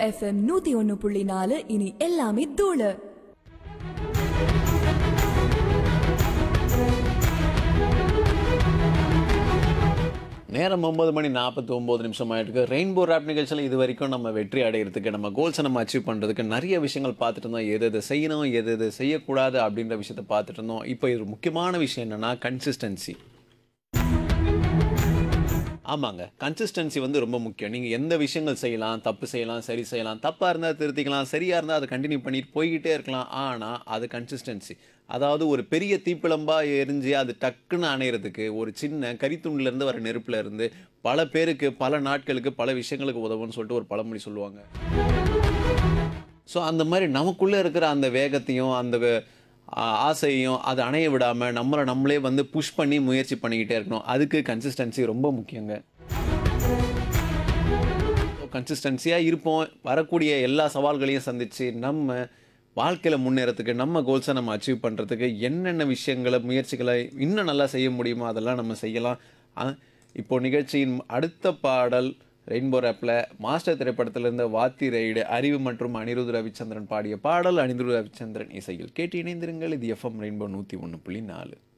FM நூத்தி ஒன்னு புள்ளி நாலு இனி எல்லாமே தூளு நேரம் ஒன்பது மணி நாற்பத்தி ஒம்பது நிமிஷம் ஆயிருக்கு ரெயின்போ ராப் நிகழ்ச்சியில் இது வரைக்கும் நம்ம வெற்றி அடையிறதுக்கு நம்ம கோல்ஸை நம்ம அச்சீவ் பண்ணுறதுக்கு நிறைய விஷயங்கள் பார்த்துட்டு இருந்தோம் எது எது செய்யணும் எது எது செய்யக்கூடாது அப்படின்ற விஷயத்தை பார்த்துட்டு இருந்தோம் இப்போ இது முக்கியமான விஷயம் என்னென்னா கன்சிஸ்டன்சி ஆமாங்க கன்சிஸ்டன்சி வந்து ரொம்ப முக்கியம் நீங்கள் எந்த விஷயங்கள் செய்யலாம் தப்பு செய்யலாம் சரி செய்யலாம் தப்பாக இருந்தால் திருத்திக்கலாம் சரியாக இருந்தால் அதை கண்டினியூ பண்ணிட்டு போய்கிட்டே இருக்கலாம் ஆனால் அது கன்சிஸ்டன்சி அதாவது ஒரு பெரிய தீப்பிழம்பாக எரிஞ்சு அது டக்குன்னு அணையிறதுக்கு ஒரு சின்ன கரித்துண்டிலேருந்து வர நெருப்புல இருந்து பல பேருக்கு பல நாட்களுக்கு பல விஷயங்களுக்கு உதவும்னு சொல்லிட்டு ஒரு பழமொழி சொல்லுவாங்க ஸோ அந்த மாதிரி நமக்குள்ளே இருக்கிற அந்த வேகத்தையும் அந்த வே- ஆ- ஆசையையும் அதை அணைய விடாமல் நம்மளை நம்மளே வந்து புஷ் பண்ணி முயற்சி பண்ணிக்கிட்டே இருக்கணும் அதுக்கு கன்சிஸ்டன்சி ரொம்ப முக்கியங்க கன்சிஸ்டன்சியாக இருப்போம் வரக்கூடிய எல்லா சவால்களையும் சந்தித்து நம்ம வாழ்க்கையில் முன்னேறதுக்கு நம்ம கோல்ஸை நம்ம அச்சீவ் பண்ணுறதுக்கு என்னென்ன விஷயங்களை முயற்சிகளை இன்னும் நல்லா செய்ய முடியுமோ அதெல்லாம் நம்ம செய்யலாம் ஆ, இப்போ நிகழ்ச்சியின் அடுத்த பாடல் ரெயின்போ ரேப்பில் மாஸ்டர் திரைப்படத்தில் இருந்த வாத்தி ரைடு அறிவு மற்றும் அனிருத் ரவிச்சந்திரன் பாடிய பாடல் அனிருத் ரவிச்சந்திரன் இசையில் கேட்டு இணைந்திருங்கள் இது எஃப்எம் ரெயின்போ நூற்றி ஒன்று புள்ளி நாலு